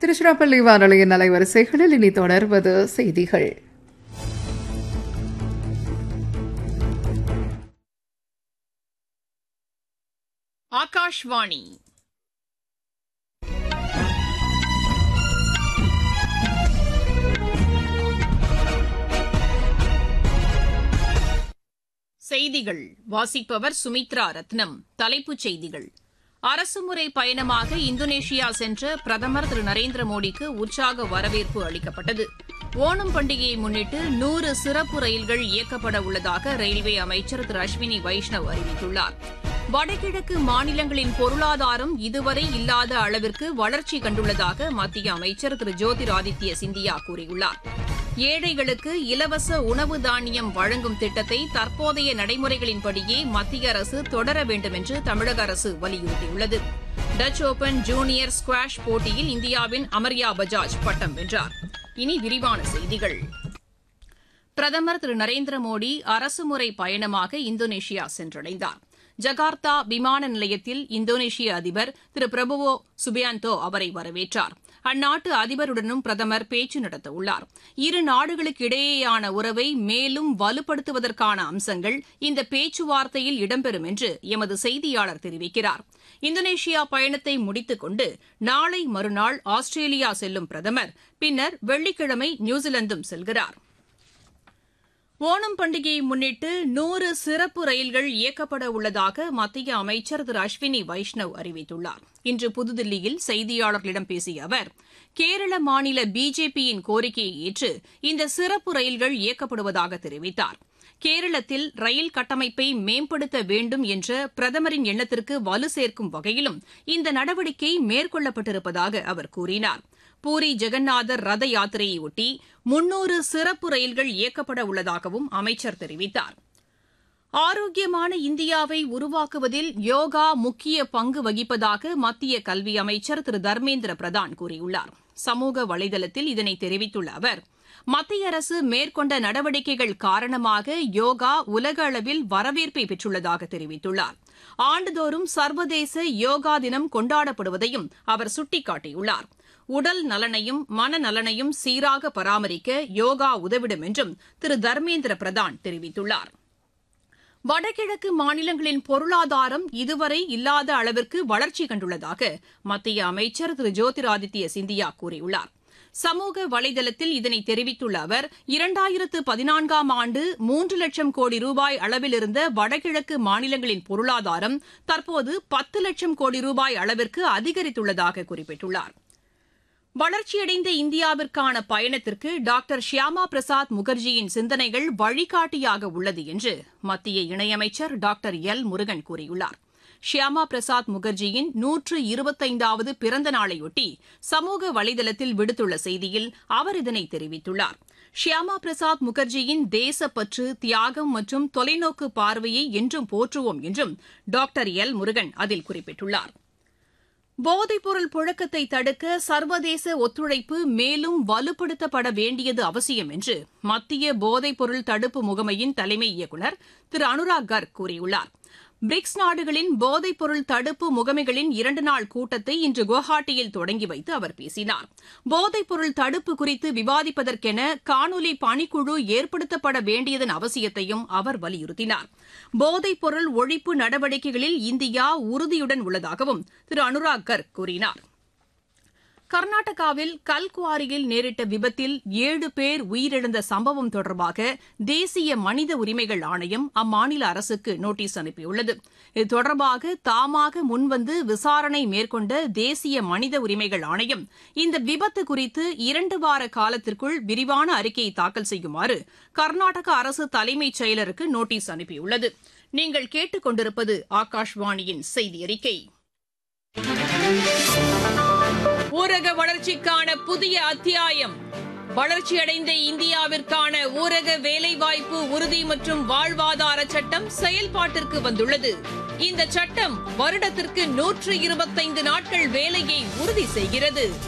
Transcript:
திருச்சிராப்பள்ளி வானொலியின் அலைவரிசைகளில் இனி தொடர்வது செய்திகள் ஆகாஷ்வாணி செய்திகள் வாசிப்பவர் சுமித்ரா ரத்னம் தலைப்புச் செய்திகள் அரசுமுறை பயணமாக இந்தோனேஷியா சென்ற பிரதமர் திரு நரேந்திர மோடிக்கு உற்சாக வரவேற்பு அளிக்கப்பட்டது ஓணம் பண்டிகையை முன்னிட்டு நூறு சிறப்பு ரயில்கள் இயக்கப்பட உள்ளதாக ரயில்வே அமைச்சர் திரு அஸ்வினி வைஷ்ணவ் அறிவித்துள்ளார் வடகிழக்கு மாநிலங்களின் பொருளாதாரம் இதுவரை இல்லாத அளவிற்கு வளர்ச்சி கண்டுள்ளதாக மத்திய அமைச்சர் திரு ஜோதிராதித்ய சிந்தியா கூறியுள்ளார் ஏழைகளுக்கு இலவச உணவு தானியம் வழங்கும் திட்டத்தை தற்போதைய நடைமுறைகளின்படியே மத்திய அரசு தொடர வேண்டும் என்று தமிழக அரசு வலியுறுத்தியுள்ளது டச் ஓபன் ஜூனியர் ஸ்குவாஷ் போட்டியில் இந்தியாவின் அமர்யா பஜாஜ் பட்டம் வென்றார் இனி விரிவான செய்திகள் பிரதமர் திரு நரேந்திர மோடி அரசுமுறை பயணமாக இந்தோனேஷியா சென்றடைந்தார் ஜகார்த்தா விமான நிலையத்தில் இந்தோனேஷிய அதிபர் திரு பிரபுவோ சுபியாந்தோ அவரை வரவேற்றார் அந்நாட்டு அதிபருடனும் பிரதமர் பேச்சு நடத்தவுள்ளார் இரு நாடுகளுக்கு இடையேயான உறவை மேலும் வலுப்படுத்துவதற்கான அம்சங்கள் இந்த பேச்சுவார்த்தையில் இடம்பெறும் என்று எமது செய்தியாளர் தெரிவிக்கிறார் இந்தோனேஷியா பயணத்தை முடித்துக் கொண்டு நாளை மறுநாள் ஆஸ்திரேலியா செல்லும் பிரதமர் பின்னர் வெள்ளிக்கிழமை நியூசிலாந்தும் செல்கிறார் ஓணம் பண்டிகையை முன்னிட்டு நூறு சிறப்பு ரயில்கள் இயக்கப்பட உள்ளதாக மத்திய அமைச்சர் திரு அஸ்வினி வைஷ்ணவ் அறிவித்துள்ளார் இன்று புதுதில்லியில் செய்தியாளர்களிடம் பேசிய அவர் கேரள மாநில பிஜேபியின் கோரிக்கையை ஏற்று இந்த சிறப்பு ரயில்கள் இயக்கப்படுவதாக தெரிவித்தார் கேரளத்தில் ரயில் கட்டமைப்பை மேம்படுத்த வேண்டும் என்ற பிரதமரின் எண்ணத்திற்கு வலு சேர்க்கும் வகையிலும் இந்த நடவடிக்கை மேற்கொள்ளப்பட்டிருப்பதாக அவர் கூறினார் பூரி ஜெகநாதர் ரத யாத்திரையொட்டி முன்னூறு சிறப்பு ரயில்கள் இயக்கப்பட உள்ளதாகவும் அமைச்சர் தெரிவித்தார் ஆரோக்கியமான இந்தியாவை உருவாக்குவதில் யோகா முக்கிய பங்கு வகிப்பதாக மத்திய கல்வி அமைச்சர் திரு தர்மேந்திர பிரதான் கூறியுள்ளார் சமூக வலைதளத்தில் இதனை தெரிவித்துள்ள அவர் மத்திய அரசு மேற்கொண்ட நடவடிக்கைகள் காரணமாக யோகா உலக அளவில் வரவேற்பை பெற்றுள்ளதாக தெரிவித்துள்ளார் ஆண்டுதோறும் சர்வதேச யோகா தினம் கொண்டாடப்படுவதையும் அவர் சுட்டிக்காட்டியுள்ளார் உடல் நலனையும் மனநலனையும் சீராக பராமரிக்க யோகா உதவிடும் என்றும் திரு தர்மேந்திர பிரதான் தெரிவித்துள்ளார் வடகிழக்கு மாநிலங்களின் பொருளாதாரம் இதுவரை இல்லாத அளவிற்கு வளர்ச்சி கண்டுள்ளதாக மத்திய அமைச்சர் திரு ஜோதிராதித்ய சிந்தியா கூறியுள்ளார் சமூக வலைதளத்தில் இதனை தெரிவித்துள்ள அவர் இரண்டாயிரத்து பதினான்காம் ஆண்டு மூன்று லட்சம் கோடி ரூபாய் அளவிலிருந்த வடகிழக்கு மாநிலங்களின் பொருளாதாரம் தற்போது பத்து லட்சம் கோடி ரூபாய் அளவிற்கு அதிகரித்துள்ளதாக குறிப்பிட்டுள்ளார் வளர்ச்சியடைந்த இந்தியாவிற்கான பயணத்திற்கு டாக்டர் ஷியாமா பிரசாத் முகர்ஜியின் சிந்தனைகள் வழிகாட்டியாக உள்ளது என்று மத்திய இணையமைச்சர் டாக்டர் எல் முருகன் கூறியுள்ளார் ஷியாமா பிரசாத் முகர்ஜியின் நூற்று இருபத்தைந்தாவது பிறந்த நாளையொட்டி சமூக வலைதளத்தில் விடுத்துள்ள செய்தியில் அவர் இதனை தெரிவித்துள்ளார் ஷியாமா பிரசாத் முகர்ஜியின் தேசப்பற்று தியாகம் மற்றும் தொலைநோக்கு பார்வையை என்றும் போற்றுவோம் என்றும் டாக்டர் எல் முருகன் அதில் குறிப்பிட்டுள்ளார் போதைப்பொருள் புழக்கத்தை தடுக்க சர்வதேச ஒத்துழைப்பு மேலும் வலுப்படுத்தப்பட வேண்டியது அவசியம் என்று மத்திய போதைப்பொருள் தடுப்பு முகமையின் தலைமை இயக்குநர் திரு அனுராக் கர்க் கூறியுள்ளார் பிரிக்ஸ் நாடுகளின் போதைப்பொருள் தடுப்பு முகமைகளின் இரண்டு நாள் கூட்டத்தை இன்று குவஹாட்டியில் தொடங்கி வைத்து அவர் பேசினார் போதைப்பொருள் தடுப்பு குறித்து விவாதிப்பதற்கென காணொலி பணிக்குழு ஏற்படுத்தப்பட வேண்டியதன் அவசியத்தையும் அவர் வலியுறுத்தினார் போதைப்பொருள் ஒழிப்பு நடவடிக்கைகளில் இந்தியா உறுதியுடன் உள்ளதாகவும் திரு அனுராக் கர்க் கூறினார் கர்நாடகாவில் கல்குவாரியில் நேரிட்ட விபத்தில் ஏழு பேர் உயிரிழந்த சம்பவம் தொடர்பாக தேசிய மனித உரிமைகள் ஆணையம் அம்மாநில அரசுக்கு நோட்டீஸ் அனுப்பியுள்ளது இது தொடர்பாக தாமாக முன்வந்து விசாரணை மேற்கொண்ட தேசிய மனித உரிமைகள் ஆணையம் இந்த விபத்து குறித்து இரண்டு வார காலத்திற்குள் விரிவான அறிக்கையை தாக்கல் செய்யுமாறு கர்நாடக அரசு தலைமைச் செயலருக்கு நோட்டீஸ் அனுப்பியுள்ளது நீங்கள் கேட்டுக் கொண்டிருப்பது ஆகாஷ்வாணியின் செய்தி அறிக்கை ஊரக வளர்ச்சிக்கான புதிய அத்தியாயம் வளர்ச்சியடைந்த இந்தியாவிற்கான ஊரக வேலைவாய்ப்பு உறுதி மற்றும் வாழ்வாதார சட்டம் செயல்பாட்டிற்கு வந்துள்ளது இந்த சட்டம் வருடத்திற்கு நூற்று இருபத்தைந்து நாட்கள் வேலையை உறுதி செய்கிறது